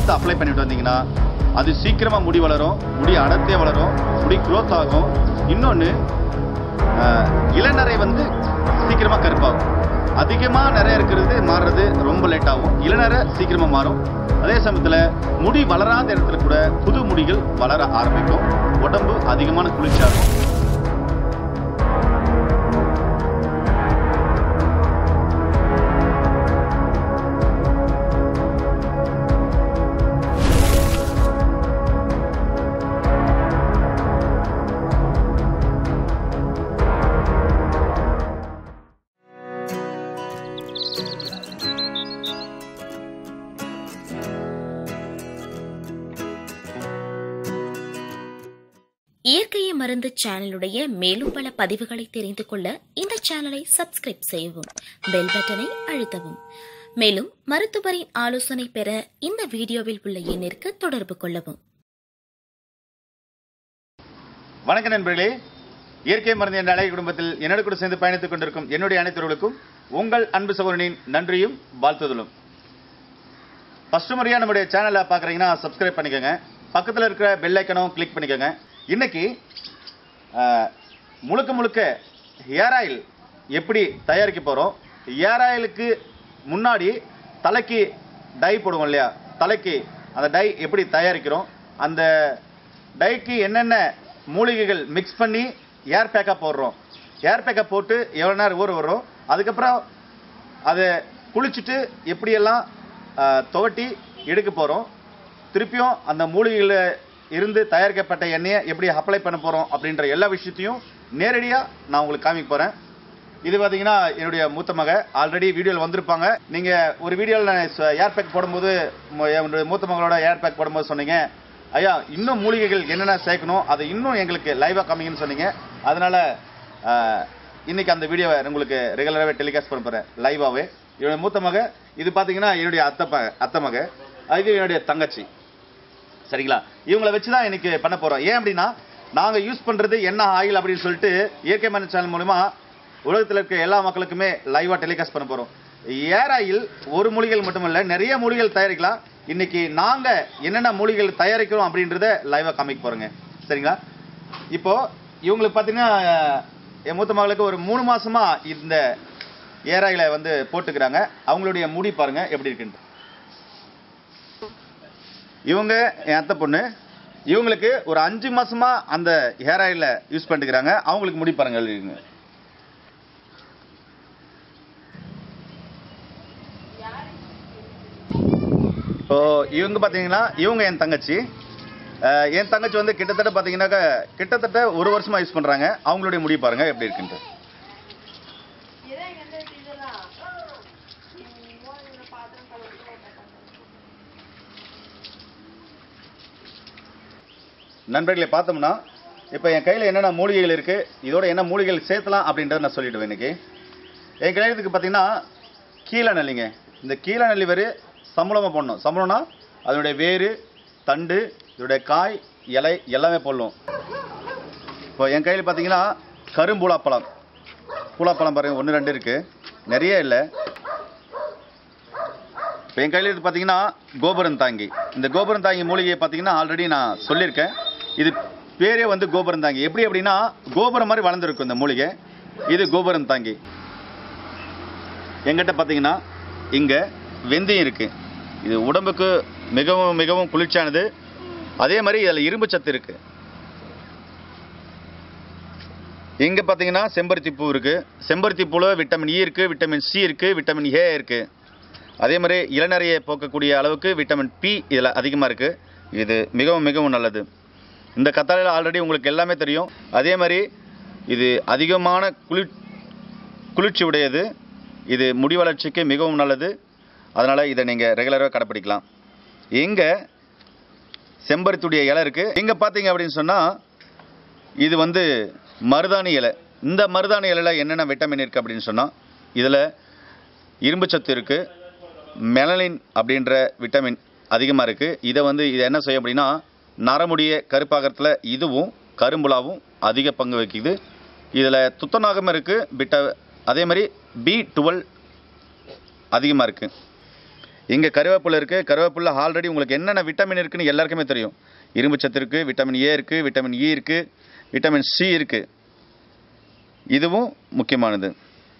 எடுத்து அப்ளை பண்ணிட்டு வந்தீங்கன்னா அது சீக்கிரமாக முடி வளரும் முடி அடர்த்தியாக வளரும் முடி growth ஆகும் இன்னொன்று இளநரை வந்து சீக்கிரமாக கருப்பாகும் அதிகமாக நிறைய இருக்கிறது மாறுறது ரொம்ப லேட் ஆகும் இளநரை சீக்கிரமாக மாறும் அதே சமயத்தில் முடி வளராத இடத்துல கூட புது முடிகள் வளர ஆரம்பிக்கும் உடம்பு அதிகமான குளிர்ச்சியாகும் இயற்கையை மருந்து சேனலுடைய மேலும் பல பதிவுகளை தெரிந்து கொள்ள இந்த சேனலை சப்ஸ்கிரைப் செய்யவும் பெல் பட்டனை அழுத்தவும் மேலும் மருத்துவரின் ஆலோசனை பெற இந்த வீடியோவில் உள்ள எண்ணிற்கு தொடர்பு கொள்ளவும் வணக்கம் நண்பர்களே இயற்கை மருந்து என்ற அழகிய குடும்பத்தில் என்னோட கூட சேர்ந்து பயணித்துக் கொண்டிருக்கும் என்னுடைய அனைத்தவர்களுக்கும் உங்கள் அன்பு சகோதரனின் நன்றியும் வாழ்த்துதலும் ஃபர்ஸ்ட் முறையாக நம்முடைய சேனலை பார்க்குறீங்கன்னா சப்ஸ்கிரைப் பண்ணிக்கோங்க பக்கத்தில் இருக்கிற பெல் ஐக்கனும் கிளிக் பண்ணிக்கோங்க இன்னைக்கு ஆஹ், முழுக்க முழுக்க ஹேர் ஆயில் எப்படி தயாரிக்க போகிறோம் ஹேர் ஆயிலுக்கு முன்னாடி தலைக்கு டை போடுவோம் இல்லையா தலைக்கு அந்த டை எப்படி தயாரிக்கிறோம் அந்த டைக்கு என்னென்ன மூலிகைகள் மிக்ஸ் பண்ணி ஏர் பேக்கப் போடுறோம் ஏர் பேக்கப் போட்டு எவ்வளோ நேரம் ஊற வரும் அதுக்கப்புறம் அதை குளிச்சுட்டு எப்படியெல்லாம் ஆஹ், துவட்டி எடுக்க போகிறோம் திருப்பியும் அந்த மூலிகையில் இருந்து தயாரிக்கப்பட்ட எண்ணெயை எப்படி அப்ளை பண்ண போகிறோம் அப்படின்ற எல்லா விஷயத்தையும் நேரடியாக நான் உங்களுக்கு காமிக்க போகிறேன் இது பார்த்தீங்கன்னா என்னுடைய மூத்த மக ஆல்ரெடி வீடியோவில் வந்திருப்பாங்க நீங்கள் ஒரு வீடியோவில் ஏர் பேக் போடும்போது மு- என்னுடைய மூத்த மகளோட ஏர் பேக் போடும்போது சொன்னீங்க ஐயா இன்னும் மூலிகைகள் என்னென்ன சேர்க்கணும் அதை இன்னும் எங்களுக்கு லைவாக காமிங்கன்னு சொன்னீங்க அதனால ஆஹ், இன்னைக்கு அந்த வீடியோவை உங்களுக்கு ரெகுலராகவே டெலிகாஸ்ட் பண்ண போகிறேன் லைவாகவே என்னுடைய மூத்த மக இது பார்த்தீங்கன்னா என்னுடைய அத்தை ப அத்தை மக இது என்னுடைய தங்கச்சி சரிங்களா இவங்களை வச்சு தான் இன்னைக்கு பண்ண போறோம் ஏன் அப்படின்னா நாங்க யூஸ் பண்றது என்ன ஆயில் அப்படின்னு சொல்லிட்டு இயற்கை மன சேனல் மூலமா உலகத்தில் இருக்க எல்லா மக்களுக்குமே லைவா டெலிகாஸ்ட் பண்ண போறோம் ஏர் ஆயில் ஒரு மூலிகைகள் மட்டுமல்ல நிறைய மூலிகைகள் தயாரிக்கலாம் இன்னைக்கு நாங்க என்னென்ன மூலிகைகள் தயாரிக்கிறோம் அப்படின்றத லைவா காமிக்க போறோங்க சரிங்களா இப்போ இவங்களுக்கு பார்த்தீங்கன்னா என் மூத்த மகளுக்கு ஒரு மூணு மாசமா இந்த ஏர் ஆயிலை வந்து போட்டுக்கிறாங்க அவங்களுடைய முடி பாருங்க எப்படி இருக்குன்னு இவங்க என் அத்தை பொண்ணு இவங்களுக்கு ஒரு அஞ்சு மாசமா அந்த ஹேர் ஆயில யூஸ் பண்ணிக்கிறாங்க அவங்களுக்கு முடி பாருங்க எழுதிங்க இப்போ இவங்க பாத்தீங்கன்னா இவங்க என் தங்கச்சி அஹ், என் தங்கச்சி வந்து கிட்டத்தட்ட பாத்தீங்கன்னாக்கா கிட்டத்தட்ட ஒரு வருஷமா யூஸ் பண்றாங்க அவங்களுடைய முடி பாருங்க எப்படி இருக்குன்ட்டு நண்பர்களை பார்த்தோம்னா இப்போ என் கையில் என்னென்ன மூலிகைகள் இருக்குது இதோட என்ன மூலிகைகள் சேர்த்தலாம் அப்படின்றத நான் சொல்லிடுவேன் இன்னைக்கு என் கையெழுத்துக்கு பார்த்தீங்கன்னா கீழ நெல்லிங்க இந்த கீழ நெல்லி வேறு சம்பளமாக போடணும் சம்பளம்னா அதனுடைய வேறு தண்டு இதோடைய காய் இலை எல்லாமே போடணும் இப்போ என் கையில் பார்த்தீங்கன்னா கரும்பூலாப்பழம் பூலாப்பழம் பாருங்க ஒன்று ரெண்டு இருக்குது நிறைய இல்லை இப்போ என் கையில் இது பார்த்தீங்கன்னா கோபுரம் தாங்கி இந்த கோபுரம் தாங்கி மூலிகையை பார்த்தீங்கன்னா ஆல்ரெடி நான் சொல்லியிருக்கேன் இது பேரே வந்து கோபுரம் தாங்கி எப்படி அப்படின்னா கோபுரம் மாதிரி வளர்ந்துருக்கும் இந்த மூலிகை இது கோபுரம் தாங்கி எங்கிட்ட பார்த்தீங்கன்னா இங்கே வெந்தயம் இருக்குது இது உடம்புக்கு மிகவும் மிகவும் குளிர்ச்சியானது அதே மாதிரி இதில் இரும்பு சத்து இருக்குது இங்கே பார்த்தீங்கன்னா செம்பருத்தி பூ இருக்குது செம்பருத்தி பூவில் விட்டமின் இ இருக்குது விட்டமின் சி இருக்குது விட்டமின் ஏ இருக்குது அதே மாதிரி இளநரையை போக்கக்கூடிய அளவுக்கு விட்டமின் பி இதில் அதிகமாக இருக்குது இது மிகவும் மிகவும் நல்லது இந்த கத்தாழையில் ஆல்ரெடி உங்களுக்கு எல்லாமே தெரியும் அதே மாதிரி இது அதிகமான குளிர் குளிர்ச்சி உடையது இது முடி வளர்ச்சிக்கு மிகவும் நல்லது அதனால் இதை நீங்கள் ரெகுலராக கடைப்பிடிக்கலாம் இங்கே செம்பருத்தியுடைய இலை இருக்குது இங்கே பார்த்தீங்க அப்படின்னு சொன்னால் இது வந்து மருதாணி இலை இந்த மருதாணி இலையில் என்னென்ன விட்டமின் இருக்குது அப்படின்னு சொன்னால் இதில் இரும்பு சத்து இருக்குது மெலனின் அப்படின்ற விட்டமின் அதிகமாக இருக்குது இதை வந்து இதை என்ன செய்யும் அப்படின்னா நரமுடிய கருப்பாகறதுல இதுவும் கரும்புலாவும் அதிக பங்கு வகிக்குது இதில் துத்தநாகம் இருக்குது பிட்ட அதே மாதிரி பி டுவெல் அதிகமாக இருக்குது இங்கே கருவேப்பிலை இருக்குது கருவேப்பிலை ஆல்ரெடி உங்களுக்கு என்னென்ன விட்டமின் இருக்குன்னு எல்லாருக்குமே தெரியும் இரும்பு சத்து இருக்குது விட்டமின் ஏ இருக்குது விட்டமின் இ இருக்குது விட்டமின் சி இருக்குது இதுவும் முக்கியமானது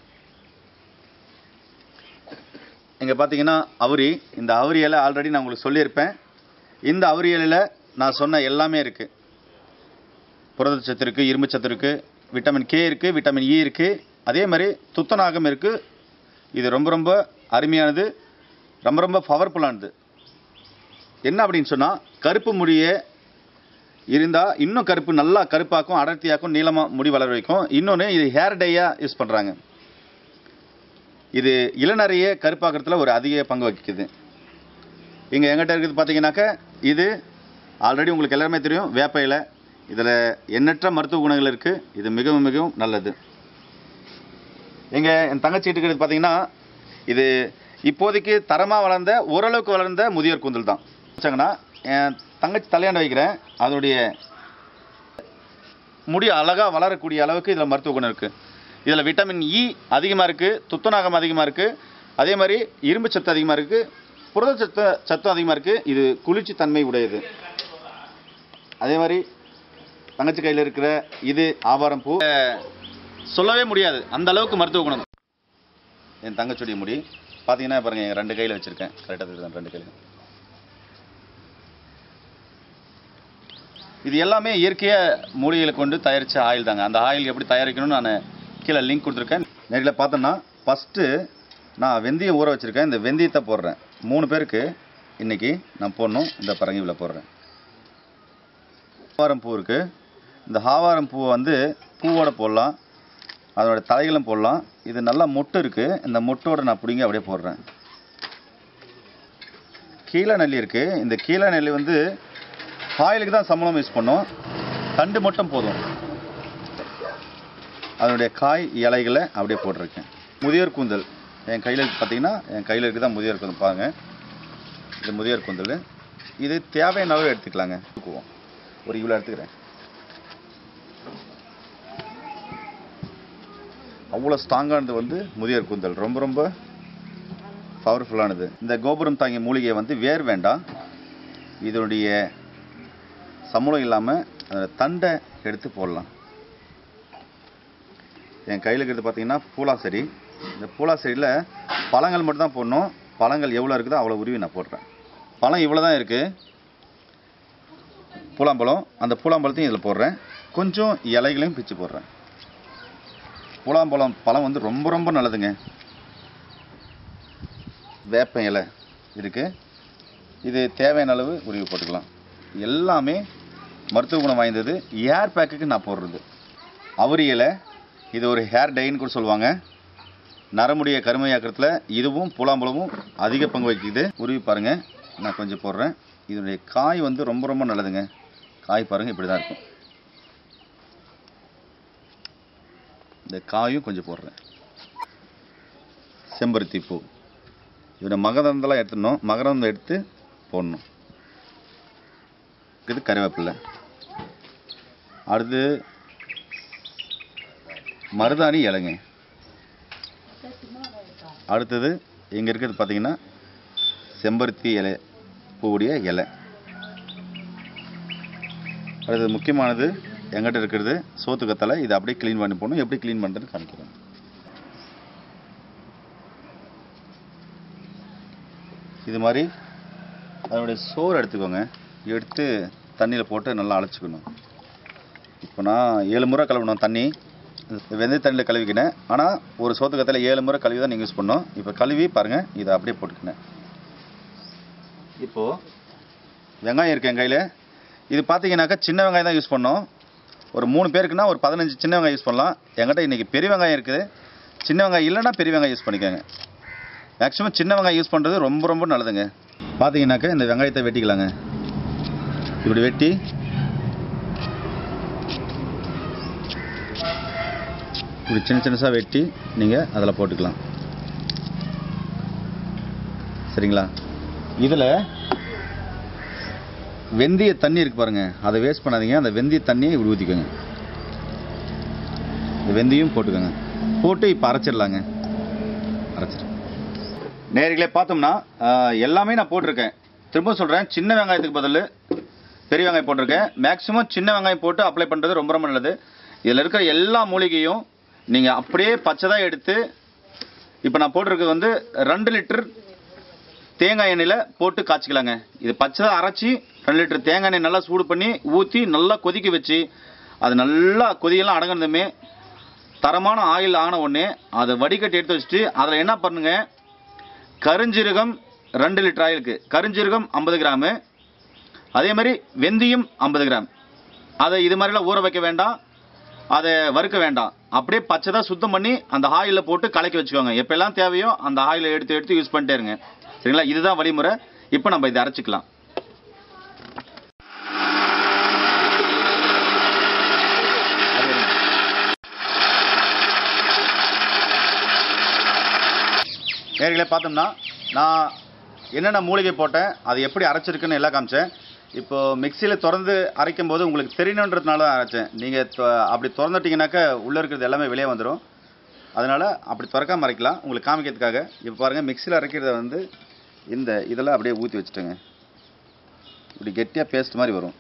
இங்கே பார்த்தீங்கன்னா அவுரி இந்த அவுரி இலை ஆல்ரெடி நான் உங்களுக்கு சொல்லியிருப்பேன் இந்த அவுரி இலையில் நான் சொன்ன எல்லாமே இருக்குது புரதச்சத்து இருக்குது இரும்பு சத்து இருக்குது விட்டமின் கே இருக்குது விட்டமின் இ இருக்குது அதே மாதிரி துத்தநாகம் இருக்குது இது ரொம்ப ரொம்ப அருமையானது ரொம்ப ரொம்ப பவர்ஃபுல்லானது என்ன அப்படின்னு சொன்னால் கருப்பு முடியே இருந்தால் இன்னும் கருப்பு நல்லா கருப்பாக்கும் அடர்த்தியாக்கும் நீளமாக முடி வளர வைக்கும் இன்னொன்று இது ஹேர் டையாக யூஸ் பண்ணுறாங்க இது இளநறைய கருப்பாக்கிறதுல ஒரு அதிக பங்கு வகிக்குது இங்கே எங்கிட்ட இருக்குது பார்த்தீங்கன்னாக்க இது ஆல்ரெடி உங்களுக்கு எல்லாருமே தெரியும் வேப்ப இலை இதில் எண்ணற்ற மருத்துவ குணங்கள் இருக்குது இது மிகவும் மிகவும் நல்லது எங்கள் என் தங்கச்சி இருக்கிறது பார்த்தீங்கன்னா இது இப்போதைக்கு தரமாக வளர்ந்த ஓரளவுக்கு வளர்ந்த முதியோர் கூந்தல் தான் வச்சாங்கன்னா என் தங்கச்சி தலையாண்டு வைக்கிறேன் அதனுடைய முடி அழகாக வளரக்கூடிய அளவுக்கு இதில் மருத்துவ குணம் இருக்குது இதில் விட்டமின் இ அதிகமாக இருக்குது துத்தநாகம் அதிகமாக இருக்குது அதே மாதிரி இரும்பு சத்து அதிகமாக இருக்குது புரத சத்து சத்தும் அதிகமாக இருக்குது இது குளிர்ச்சி தன்மை உடையது அதே மாதிரி தங்கச்சி கையில் இருக்கிற இது ஆவாரம் பூ அஹ், சொல்லவே முடியாது அந்த அளவுக்கு மருத்துவ குணம் என் தங்கச்சியுடைய முடி பார்த்தீங்கன்னா பாருங்க என் ரெண்டு கையில் வச்சுருக்கேன் கரெக்டாக தெரியுது ரெண்டு கையில் இது எல்லாமே இயற்கையாக மூலிகைகளை கொண்டு தயாரித்த ஆயில் தாங்க அந்த ஆயில் எப்படி தயாரிக்கணும்னு நான் கீழே லிங்க் கொடுத்துருக்கேன் நேரில் பார்த்தோன்னா ஃபஸ்ட்டு நான் வெந்தயம் ஊற வச்சுருக்கேன் இந்த வெந்தயத்தை போடுறேன் மூணு பேருக்கு இன்னைக்கு நான் போடணும் இந்த பரங்கிவில் போடுறேன் ஹாவாரம் பூ இருக்குது இந்த ஹாவாரம் பூவை வந்து பூவோட போடலாம் அதோட தலைகளும் போடலாம் இது நல்லா மொட்டு இருக்குது இந்த மொட்டோட நான் பிடிங்கி அப்படியே போடுறேன் கீழே நெல்லி இருக்குது இந்த கீழே நெல்லி வந்து ஆயிலுக்கு தான் சம்பளம் யூஸ் பண்ணோம் தண்டு மட்டும் போதும் அதனுடைய காய் இலைகளை அப்படியே போட்டிருக்கேன் முதியோர் கூந்தல் என் கையில் பார்த்தீங்கன்னா என் கையில் இருக்குது தான் முதியோர் கூந்தல் பாருங்க இது முதியோர் கூந்தல் இது தேவையான அளவு எடுத்துக்கலாங்க தூக்குவோம் ஒரு இவ்வளோ எடுத்துக்கிறேன் அவ்வளோ ஸ்ட்ராங்கானது வந்து முதியோர் கூந்தல் ரொம்ப ரொம்ப பவர்ஃபுல்லானது இந்த கோபுரம் தாங்கிய மூலிகையை வந்து வேர் வேண்டாம் இதனுடைய சம்பளம் இல்லாமல் அதோட தண்டை எடுத்து போடலாம் என் கையில் இருக்கிறது பார்த்தீங்கன்னா பூலா செடி இந்த பூலா செடியில் பழங்கள் மட்டும் தான் போடணும் பழங்கள் எவ்வளோ இருக்குதோ அவ்வளோ உருவி நான் போடுறேன் பழம் இவ்வளோ தான் இருக்குது பூலாம்பழம் அந்த பூலாம்பழத்தையும் இதில் போடுறேன் கொஞ்சம் இலைகளையும் பிச்சு போடுறேன் பூலாம்பழம் பழம் வந்து ரொம்ப ரொம்ப நல்லதுங்க வேப்ப இலை இருக்குது இது தேவையான அளவு உருவி போட்டுக்கலாம் எல்லாமே மருத்துவ குணம் வாய்ந்தது ஏர் பேக்குக்கு நான் போடுறது அவரி இலை இது ஒரு ஹேர் டைன்னு கூட சொல்லுவாங்க நரமுடிய கருமையாக்கிறதுல இதுவும் புலாம்பழமும் அதிக பங்கு வகிக்குது உருவி பாருங்க நான் கொஞ்சம் போடுறேன் இதனுடைய காய் வந்து ரொம்ப ரொம்ப நல்லதுங்க காய் பாருங்க இப்படி தான் இருக்கும் இந்த காயும் கொஞ்சம் போடுறேன் செம்பருத்தி பூ இதோட மகரந்தெல்லாம் எடுத்துடணும் மகரந்தம் எடுத்து போடணும் இது கருவேப்பிலை அடுத்து மருதாணி இலைங்க அடுத்தது இங்கே இருக்கிறது பார்த்தீங்கன்னா செம்பருத்தி இலை பூவுடைய இலை அடுத்தது முக்கியமானது எங்கிட்ட இருக்கிறது சோத்து கத்தலை இதை அப்படியே க்ளீன் பண்ணி போகணும் எப்படி க்ளீன் பண்ணுறதுன்னு காமிக்கிறேன் இது மாதிரி அதனுடைய சோறு எடுத்துக்கோங்க எடுத்து தண்ணியில் போட்டு நல்லா அழைச்சிக்கணும் இப்போ நான் ஏழு முறை கழுவணும் தண்ணி வெந்தய தண்ணியில் கழுவிக்கினேன் ஆனால் ஒரு சோத்துக்கத்தில் ஏழு முறை கழுவி தான் நீங்கள் யூஸ் பண்ணோம் இப்போ கழுவி பாருங்கள் இதை அப்படியே போட்டுக்கினேன் இப்போது வெங்காயம் இருக்கு என் கையில் இது பார்த்தீங்கன்னாக்கா சின்ன வெங்காயம் தான் யூஸ் பண்ணோம் ஒரு மூணு பேருக்குன்னா ஒரு பதினஞ்சு சின்ன வெங்காயம் யூஸ் பண்ணலாம் என்கிட்ட இன்றைக்கி பெரிய வெங்காயம் இருக்குது சின்ன வெங்காயம் இல்லைன்னா பெரிய வெங்காயம் யூஸ் பண்ணிக்கோங்க மேக்ஸிமம் சின்ன வெங்காயம் யூஸ் பண்ணுறது ரொம்ப ரொம்ப நல்லதுங்க பார்த்தீங்கன்னாக்கா இந்த வெங்காயத்தை வெட்டிக்கலாங்க இப்படி வெட்டி இப்படி சின்ன சின்னசாக வெட்டி நீங்கள் அதில் போட்டுக்கலாம் சரிங்களா இதில் வெந்தய தண்ணி இருக்கு பாருங்க அதை வேஸ்ட் பண்ணாதீங்க அந்த வெந்தய தண்ணியை இப்படி ஊற்றிக்கோங்க இந்த வெந்தயம் போட்டுக்கோங்க போட்டு இப்போ அரைச்சிடலாங்க அரைச்சிடு நேர்களே பார்த்தோம்னா ஆஹ், எல்லாமே நான் போட்டிருக்கேன் திரும்ப சொல்கிறேன் சின்ன வெங்காயத்துக்கு பதில் பெரிய வெங்காயம் போட்டிருக்கேன் மேக்ஸிமம் சின்ன வெங்காயம் போட்டு அப்ளை பண்ணுறது ரொம்ப ரொம்ப நல்லது இதில் இருக்கிற எல்லா மூலிகையும் நீங்கள் அப்படியே பச்சைதான் எடுத்து இப்போ நான் போட்டிருக்கிறது வந்து ரெண்டு லிட்டர் தேங்காய் எண்ணெயில் போட்டு காய்ச்சிக்கலாங்க இது பச்சை அரைச்சி ரெண்டு லிட்டர் தேங்காய் எண்ணெய் நல்லா சூடு பண்ணி ஊற்றி நல்லா கொதிக்க வச்சு அது நல்லா கொதியெல்லாம் அடங்கினதுமே தரமான ஆயில் ஆன உடனே அதை வடிகட்டி எடுத்து வச்சுட்டு அதில் என்ன பண்ணுங்க கருஞ்சீரகம் ரெண்டு லிட்டர் ஆயிலுக்கு கருஞ்சீரகம் ஐம்பது கிராமு அதே மாதிரி வெந்தயம் ஐம்பது கிராம் அதை இது மாதிரிலாம் ஊற வைக்க வேண்டாம் அதை வறுக்க வேண்டாம் அப்படியே பச்சை தான் சுத்தம் பண்ணி அந்த ஆயிலில் போட்டு கலக்கி வச்சுக்கோங்க எப்பெல்லாம் தேவையோ அந்த ஆயிலை எடுத்து எடுத்து யூஸ் பண்ணிட்டே இருங்க சரிங்களா இதுதான் வழிமுறை இப்போ நம்ம இதை அரைச்சிக்கலாம் நேர்களே பார்த்தோம்னா நான் என்னென்ன மூலிகை போட்டேன் அது எப்படி அரைச்சிருக்குன்னு எல்லாம் காமிச்சேன் இப்போ மிக்சியில் திறந்து அரைக்கும் போது உங்களுக்கு தெரியணுன்றதுனால தான் அரைச்சேன் நீங்கள் அப்படி திறந்துட்டீங்கன்னாக்கா உள்ளே இருக்கிறது எல்லாமே வெளியே வந்துடும் அதனால் அப்படி திறக்காம அரைக்கலாம் உங்களுக்கு காமிக்கிறதுக்காக இப்போ பாருங்கள் மிக்சியில் அரைக்கிறத வந்து இந்த இதெல்லாம் அப்படியே ஊற்றி வச்சுட்டேங்க இப்படி கெட்டியாக பேஸ்ட் மாதிரி வரும்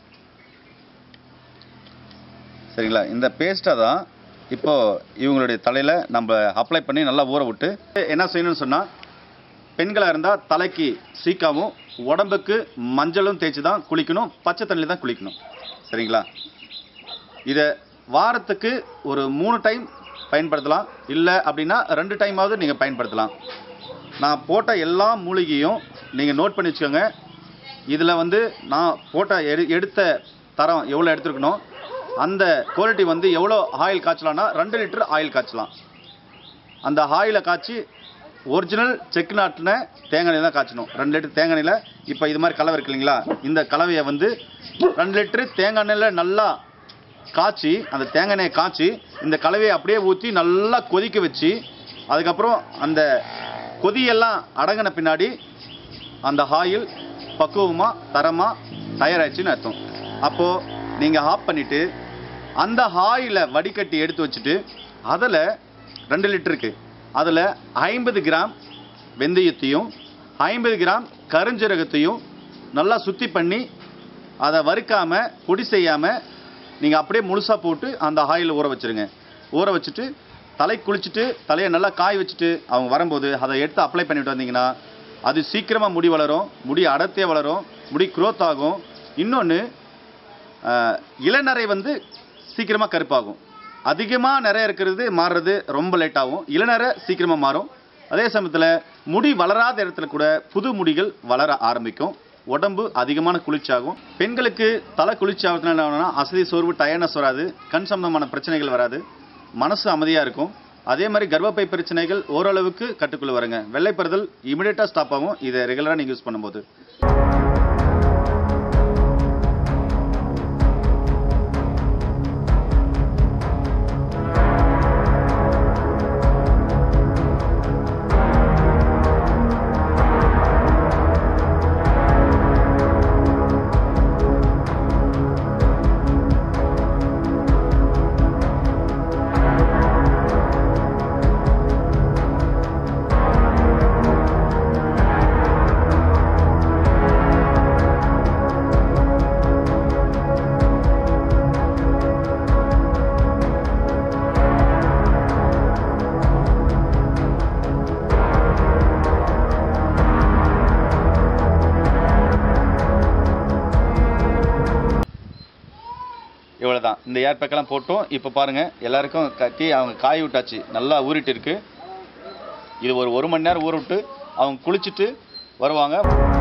சரிங்களா இந்த பேஸ்ட்டை தான் இப்போ இவங்களுடைய தலையில் நம்ம அப்ளை பண்ணி நல்லா ஊற விட்டு என்ன செய்யணும்னு சொன்னால் பெண்களாக இருந்தால் தலைக்கு சீக்காவும் உடம்புக்கு மஞ்சளும் தேய்ச்சி தான் குளிக்கணும் பச்சை தண்ணியில் தான் குளிக்கணும் சரிங்களா இதை வாரத்துக்கு ஒரு மூணு டைம் பயன்படுத்தலாம் இல்லை அப்படின்னா ரெண்டு டைமாவது நீங்கள் பயன்படுத்தலாம் நான் போட்ட எல்லா மூலிகையும் நீங்கள் நோட் பண்ணி வச்சுக்கோங்க இதில் வந்து நான் போட்ட எடு எடுத்த தரம் எவ்வளோ எடுத்துருக்கணும் அந்த குவாலிட்டி வந்து எவ்வளோ ஆயில் காய்ச்சலாம்னா ரெண்டு லிட்டர் ஆயில் காய்ச்சலாம் அந்த ஆயிலை காய்ச்சி ஒரிஜினல் செக்கு நாட்டின தேங்காய் எண்ணெய் தான் காய்ச்சணும் ரெண்டு லிட்டர் தேங்காய் எண்ணெயில் இப்போ இது மாதிரி கலவை இருக்கு இல்லைங்களா இந்த கலவையை வந்து ரெண்டு லிட்டரு தேங்காய் எண்ணெயில் நல்லா காய்ச்சி அந்த தேங்காய் எண்ணெயை காய்ச்சி இந்த கலவையை அப்படியே ஊற்றி நல்லா கொதிக்க வச்சு அதுக்கப்புறம் அந்த கொதியெல்லாம் அடங்கின பின்னாடி அந்த ஆயில் பக்குவமாக தரமாக தயாராகிடுச்சின்னு அர்த்தம் அப்போது நீங்கள் ஆஃப் பண்ணிவிட்டு அந்த ஆயிலை வடிகட்டி எடுத்து வச்சுட்டு அதில் ரெண்டு லிட்டருக்கு அதில் ஐம்பது கிராம் வெந்தயத்தையும் ஐம்பது கிராம் கருஞ்சீரகத்தையும் நல்லா சுத்தி பண்ணி அதை வறுக்காம பொடி செய்யாமல் நீங்கள் அப்படியே முழுசாக போட்டு அந்த ஆயிலில் ஊற வச்சிருங்க ஊற வச்சுட்டு தலை குளிச்சுட்டு தலையை நல்லா காய வச்சுட்டு அவங்க வரும்போது அதை எடுத்து அப்ளை பண்ணிட்டு வந்தீங்கன்னா அது சீக்கிரமாக முடி வளரும் முடி அடர்த்தியாக வளரும் முடி growth ஆகும் இன்னொன்று இளநரை வந்து சீக்கிரமாக கருப்பாகும் அதிகமாக நிறைய இருக்கிறது மாறுறது ரொம்ப லேட் ஆகும் இளநரை சீக்கிரமாக மாறும் அதே சமயத்தில் முடி வளராத இடத்துல கூட புது முடிகள் வளர ஆரம்பிக்கும் உடம்பு அதிகமான குளிர்ச்சியாகும் பெண்களுக்கு தலை குளிர்ச்சி ஆகிறதுனால என்ன ஆகும்னா அசதி சோர்வு டயர்னஸ் வராது கண் சம்பந்தமான பிரச்சனைகள் வராது மனசு அமைதியாக இருக்கும் அதே மாதிரி கர்ப்பப்பை பிரச்சனைகள் ஓரளவுக்கு கட்டுக்குள்ள வருங்க வெள்ளைப்படுதல் இமிடியேட்டாக ஸ்டாப் ஆகும் இதை ரெகுலராக நீங்கள் யூஸ் பண்ணும்போது இவ்வளவுதான் இந்த ஏர் பேக்கெல்லாம் போட்டோம் இப்போ பாருங்க எல்லாருக்கும் கட்டி அவங்க காய விட்டாச்சு நல்லா ஊறிட்டு இருக்கு இது ஒரு ஒரு மணி நேரம் ஊற விட்டு அவங்க குளிச்சுட்டு வருவாங்க